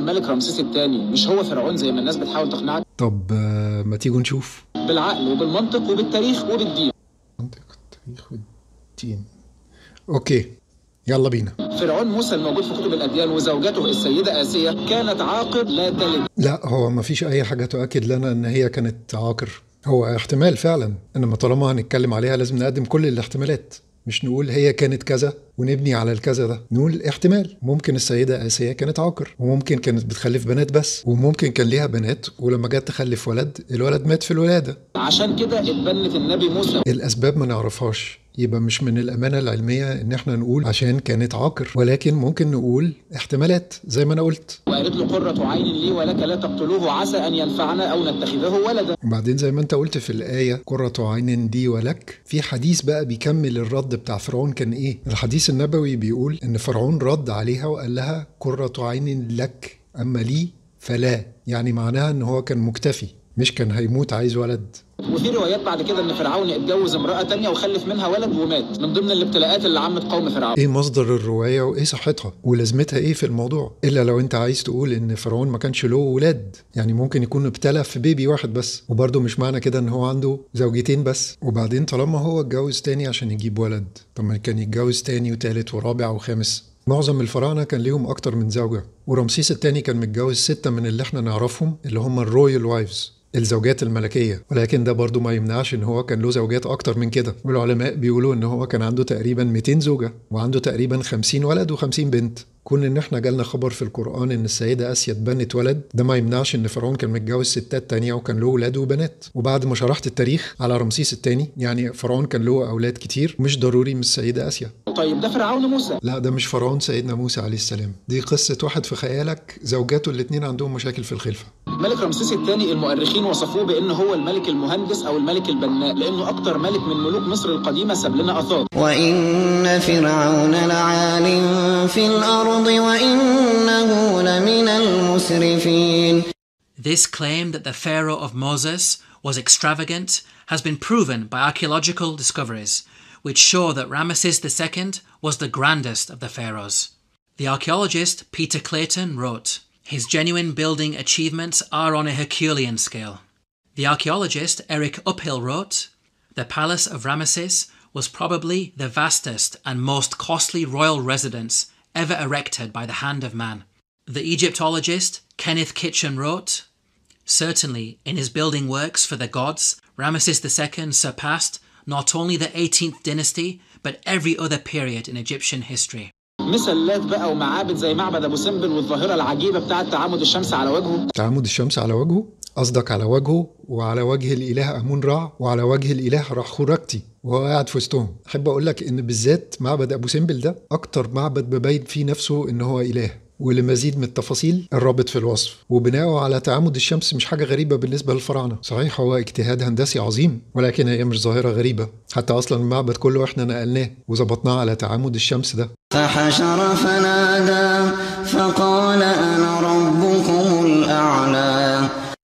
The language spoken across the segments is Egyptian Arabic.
الملك رمسيس الثاني مش هو فرعون زي ما الناس بتحاول تقنعك طب آه، ما تيجوا نشوف بالعقل وبالمنطق وبالتاريخ وبالدين منطق التاريخ والدين اوكي يلا بينا فرعون موسى الموجود في كتب الاديان وزوجته السيده اسيه كانت عاقر لا تلد لا هو ما فيش اي حاجه تؤكد لنا ان هي كانت عاقر هو احتمال فعلا انما طالما هنتكلم عليها لازم نقدم كل الاحتمالات مش نقول هي كانت كذا ونبني على الكذا ده نقول احتمال ممكن السيدة آسيا كانت عاقر وممكن كانت بتخلف بنات بس وممكن كان ليها بنات ولما جت تخلف ولد الولد مات في الولادة عشان كده اتبنت النبي موسى الأسباب ما نعرفهاش يبقى مش من الأمانة العلمية إن إحنا نقول عشان كانت عاقر ولكن ممكن نقول احتمالات زي ما أنا قلت وقالت له قرة عين لي ولك لا تقتلوه عسى ان ينفعنا او نتخذه ولدا وبعدين زي ما انت قلت في الآية قرة عين دي ولك في حديث بقى بيكمل الرد بتاع فرعون كان ايه الحديث النبوي بيقول ان فرعون رد عليها وقال لها قرة عين لك اما لي فلا يعني معناها ان هو كان مكتفي مش كان هيموت عايز ولد وفي روايات بعد كده ان فرعون اتجوز امراه تانية وخلف منها ولد ومات من ضمن الابتلاءات اللي عمت قوم فرعون ايه مصدر الرواية وايه صحتها ولازمتها ايه في الموضوع الا لو انت عايز تقول ان فرعون ما كانش له ولاد يعني ممكن يكون ابتلى في بيبي واحد بس وبرضه مش معنى كده ان هو عنده زوجتين بس وبعدين طالما هو اتجوز تاني عشان يجيب ولد طب ما كان يتجوز تاني وتالت ورابع وخامس معظم الفراعنة كان ليهم أكتر من زوجة ورمسيس التاني كان متجوز ستة من اللي احنا نعرفهم اللي هم الرويال وايفز الزوجات الملكية ولكن ده برضو ما يمنعش ان هو كان له زوجات اكتر من كده والعلماء بيقولوا ان هو كان عنده تقريبا 200 زوجة وعنده تقريبا 50 ولد و50 بنت كون ان احنا جالنا خبر في القرآن ان السيدة اسيا اتبنت ولد ده ما يمنعش ان فرعون كان متجوز ستات تانية وكان له ولاد وبنات وبعد ما شرحت التاريخ على رمسيس الثاني يعني فرعون كان له اولاد كتير مش ضروري من السيدة اسيا طيب ده فرعون موسى لا ده مش فرعون سيدنا موسى عليه السلام دي قصة واحد في خيالك زوجاته الاتنين عندهم مشاكل في الخلفة ملك رمسيس الثاني المؤرخين وصفوه بان هو الملك المهندس او الملك البناء لانه اكتر ملك من ملوك مصر القديمه ساب لنا اثار وإن فرعون لعال في الأرض وإنه لمن المسرفين This claim that the Pharaoh of Moses was extravagant has been proven by archaeological discoveries, which show that Ramesses II was the grandest of the pharaohs. The archaeologist Peter Clayton wrote, His genuine building achievements are on a Herculean scale. The archaeologist Eric Uphill wrote, The palace of Ramesses was probably the vastest and most costly royal residence ever erected by the hand of man. The Egyptologist Kenneth Kitchen wrote, Certainly, in his building works for the gods, Ramesses II surpassed not only the 18th dynasty, but every other period in Egyptian history. مسلات بقى ومعابد زي معبد ابو سمبل والظاهره العجيبه بتاعه تعامد الشمس على وجهه تعامد الشمس على وجهه قصدك على وجهه وعلى وجه الاله امون رع وعلى وجه الاله رخوركتي وهو قاعد في وسطهم احب اقول لك ان بالذات معبد ابو سمبل ده اكتر معبد مبين فيه نفسه ان هو اله ولمزيد من التفاصيل الرابط في الوصف وبناؤه على تعامد الشمس مش حاجة غريبة بالنسبة للفراعنة صحيح هو اجتهاد هندسي عظيم ولكن هي مش ظاهرة غريبة حتى أصلا المعبد كله احنا نقلناه وظبطناه على تعامد الشمس ده فحشر فنادى فقال أنا ربكم الأعلى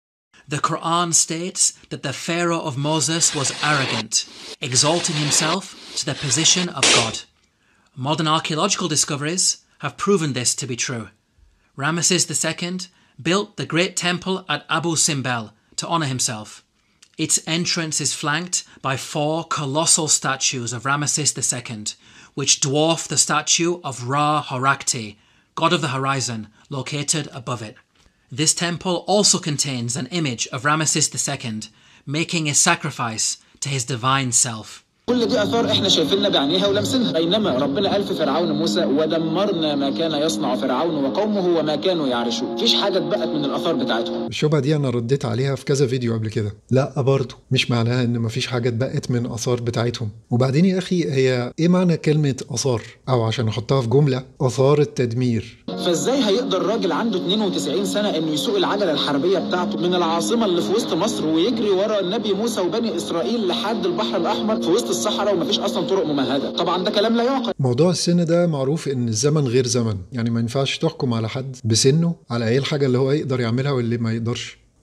The Quran states that the Pharaoh of Moses was arrogant, exalting himself to the position of God. Modern archaeological discoveries have proven this to be true. Ramesses II built the great temple at Abu Simbel to honor himself. Its entrance is flanked by four colossal statues of Ramesses II, which dwarf the statue of Ra Horakti, god of the horizon, located above it. This temple also contains an image of Ramesses II making a sacrifice to his divine self. كل دي اثار احنا شايفينها بعينيها ولمسينها بينما ربنا قال في فرعون موسى ودمرنا ما كان يصنع فرعون وقومه وما كانوا يعرشون مفيش حاجه اتبقت من الاثار بتاعتهم الشبهة دي أنا رديت عليها في كذا فيديو قبل كده لا برضه مش معناها إن مفيش حاجة اتبقت من آثار بتاعتهم وبعدين يا أخي هي إيه معنى كلمة آثار أو عشان أحطها في جملة آثار التدمير فازاي هيقدر راجل عنده 92 سنه انه يسوق العجله الحربيه بتاعته من العاصمه اللي في وسط مصر ويجري ورا النبي موسى وبني اسرائيل لحد البحر الاحمر في وسط الصحراء ومفيش اصلا طرق ممهده طبعا ده كلام لا يعقل موضوع السن ده معروف ان الزمن غير زمن يعني ما ينفعش تحكم على حد بسنه على ايه الحاجة اللي هو يقدر يعملها واللي ما يقدرش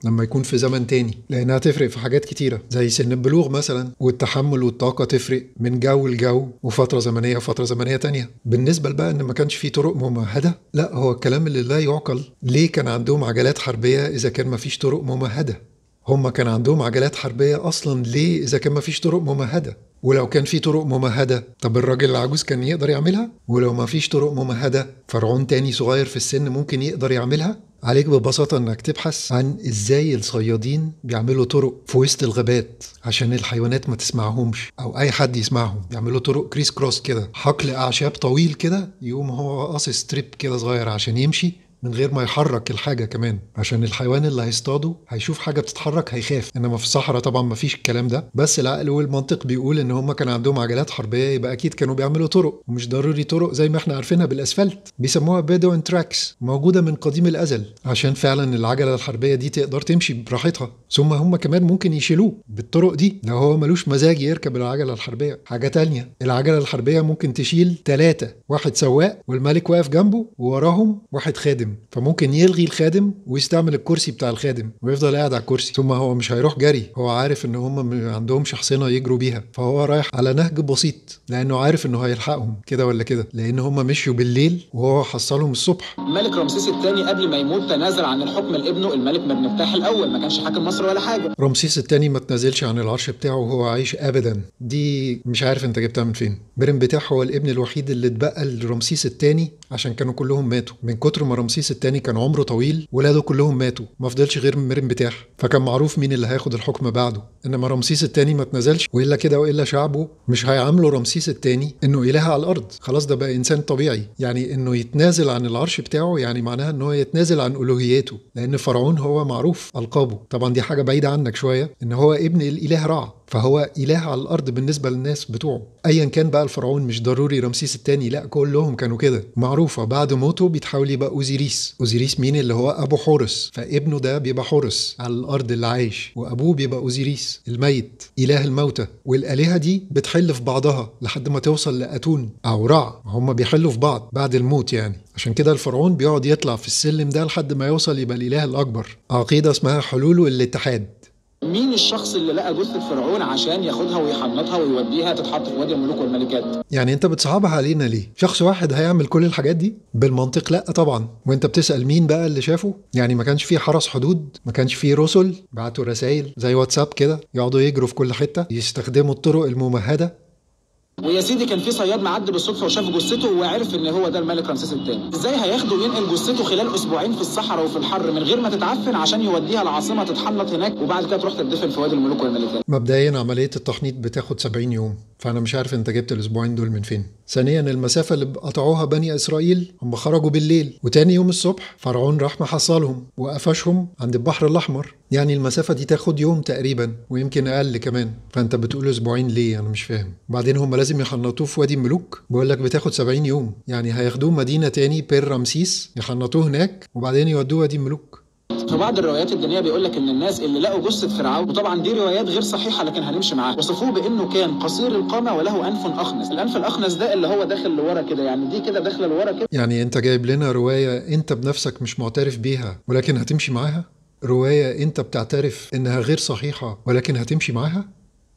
لما يكون في زمن تاني لانها تفرق في حاجات كتيره زي سن البلوغ مثلا والتحمل والطاقه تفرق من جو لجو وفتره زمنيه وفتره زمنيه تانية بالنسبه بقى ان ما كانش في طرق ممهده لا هو الكلام اللي لا يعقل ليه كان عندهم عجلات حربيه اذا كان ما فيش طرق ممهده هم كان عندهم عجلات حربيه اصلا ليه اذا كان ما فيش طرق ممهده ولو كان في طرق ممهدة طب الراجل العجوز كان يقدر يعملها ولو ما فيش طرق ممهدة فرعون تاني صغير في السن ممكن يقدر يعملها عليك ببساطة انك تبحث عن ازاي الصيادين بيعملوا طرق في وسط الغابات عشان الحيوانات ما تسمعهمش او اي حد يسمعهم بيعملوا طرق كريس كروس كده حقل اعشاب طويل كده يقوم هو قاصص ستريب كده صغير عشان يمشي من غير ما يحرك الحاجة كمان عشان الحيوان اللي هيصطاده هيشوف حاجة بتتحرك هيخاف انما في الصحراء طبعا ما فيش الكلام ده بس العقل والمنطق بيقول ان هم كان عندهم عجلات حربية يبقى اكيد كانوا بيعملوا طرق ومش ضروري طرق زي ما احنا عارفينها بالاسفلت بيسموها بيدوين تراكس موجودة من قديم الازل عشان فعلا العجلة الحربية دي تقدر تمشي براحتها ثم هم كمان ممكن يشيلوه بالطرق دي لو هو ملوش مزاج يركب العجلة الحربية حاجة تانية العجلة الحربية ممكن تشيل ثلاثة واحد سواق والملك واقف جنبه ووراهم واحد خادم فممكن يلغي الخادم ويستعمل الكرسي بتاع الخادم ويفضل قاعد على الكرسي ثم هو مش هيروح جري هو عارف ان هم ما عندهمش حصينه يجروا بيها فهو رايح على نهج بسيط لانه عارف انه هيلحقهم كده ولا كده لان هم مشيوا بالليل وهو حصلهم الصبح الملك رمسيس الثاني قبل ما يموت تنازل عن الحكم لابنه الملك مبنفتاح الاول ما كانش حاكم مصر ولا حاجه رمسيس الثاني ما تنازلش عن العرش بتاعه وهو عايش ابدا دي مش عارف انت جبتها من فين برنبتاح هو الابن الوحيد اللي اتبقى لرمسيس الثاني عشان كانوا كلهم ماتوا من كتر ما رمسيس الثاني كان عمره طويل ولاده كلهم ماتوا ما فضلش غير مرنبتاح فكان معروف مين اللي هياخد الحكم بعده انما رمسيس الثاني ما تنازلش والا كده والا شعبه مش هيعاملوا رمسيس الثاني انه اله على الارض خلاص ده بقى انسان طبيعي يعني انه يتنازل عن العرش بتاعه يعني معناها ان هو يتنازل عن الوهياته لان فرعون هو معروف القابه طبعا دي حاجه بعيده عنك شويه ان هو ابن الاله رع فهو اله على الارض بالنسبه للناس بتوعه ايا كان بقى الفرعون مش ضروري رمسيس الثاني لا كلهم كانوا كده معروفه بعد موته بيتحول يبقى اوزيريس اوزيريس مين اللي هو ابو حورس فابنه ده بيبقى حورس على الارض اللي عايش وابوه بيبقى اوزيريس الميت اله الموتى والالهه دي بتحل في بعضها لحد ما توصل لاتون او رع هم بيحلوا في بعض بعد الموت يعني عشان كده الفرعون بيقعد يطلع في السلم ده لحد ما يوصل يبقى الاله الاكبر عقيده اسمها حلول الاتحاد مين الشخص اللي لقى جثه فرعون عشان ياخدها ويحنطها ويوديها تتحط في وادي الملوك والملكات يعني انت بتصعبها علينا ليه شخص واحد هيعمل كل الحاجات دي بالمنطق لا طبعا وانت بتسال مين بقى اللي شافه يعني ما كانش فيه حرس حدود ما كانش فيه رسل بعتوا رسائل زي واتساب كده يقعدوا يجروا في كل حته يستخدموا الطرق الممهده ويا سيدي كان في صياد معدي بالصدفه وشاف جثته وعرف ان هو ده الملك رمسيس الثاني ازاي هياخده وينقل جثته خلال اسبوعين في الصحراء وفي الحر من غير ما تتعفن عشان يوديها العاصمه تتحنط هناك وبعد كده تروح تدفن في وادي الملوك والملكات مبدئيا عمليه التحنيط بتاخد 70 يوم فانا مش عارف انت جبت الاسبوعين دول من فين ثانيا المسافه اللي قطعوها بني اسرائيل هم خرجوا بالليل وتاني يوم الصبح فرعون راح محصلهم وقفشهم عند البحر الاحمر يعني المسافه دي تاخد يوم تقريبا ويمكن اقل كمان فانت بتقول اسبوعين ليه انا مش فاهم بعدين هم لازم يحنطوه في وادي الملوك بقول لك بتاخد 70 يوم يعني هياخدوه مدينه تاني بير رمسيس يحنطوه هناك وبعدين يودوه وادي الملوك في بعض الروايات الدينيه بيقول لك ان الناس اللي لقوا جثه فرعون وطبعا دي روايات غير صحيحه لكن هنمشي معاها وصفوه بانه كان قصير القامه وله انف اخنس الانف الاخنس ده اللي هو داخل لورا كده يعني دي كده داخله لورا كده يعني انت جايب لنا روايه انت بنفسك مش معترف بيها ولكن هتمشي معاها روايه انت بتعترف انها غير صحيحه ولكن هتمشي معاها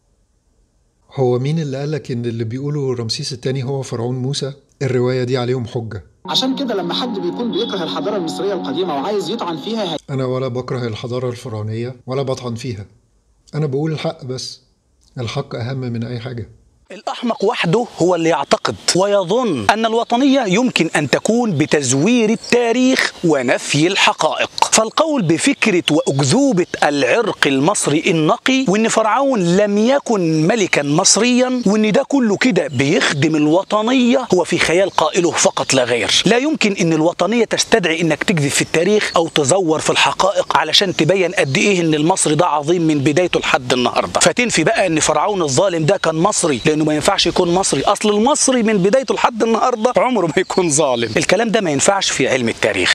هو مين اللي قالك ان اللي بيقولوا رمسيس الثاني هو فرعون موسى الروايه دي عليهم حجه عشان كده لما حد بيكون بيكره الحضاره المصريه القديمه وعايز يطعن فيها انا ولا بكره الحضاره الفرعونيه ولا بطعن فيها انا بقول الحق بس الحق اهم من اي حاجه الأحمق وحده هو اللي يعتقد ويظن أن الوطنية يمكن أن تكون بتزوير التاريخ ونفي الحقائق فالقول بفكرة وأكذوبة العرق المصري النقي وأن فرعون لم يكن ملكا مصريا وأن ده كله كده بيخدم الوطنية هو في خيال قائله فقط لا غير لا يمكن أن الوطنية تستدعي أنك تكذب في التاريخ أو تزور في الحقائق علشان تبين قد إيه أن المصري ده عظيم من بدايته لحد النهاردة فتنفي بقى أن فرعون الظالم ده كان مصري لأنه ما ينفعش يكون مصري اصل المصري من بدايته لحد النهارده عمره ما يكون ظالم الكلام ده ما ينفعش في علم التاريخ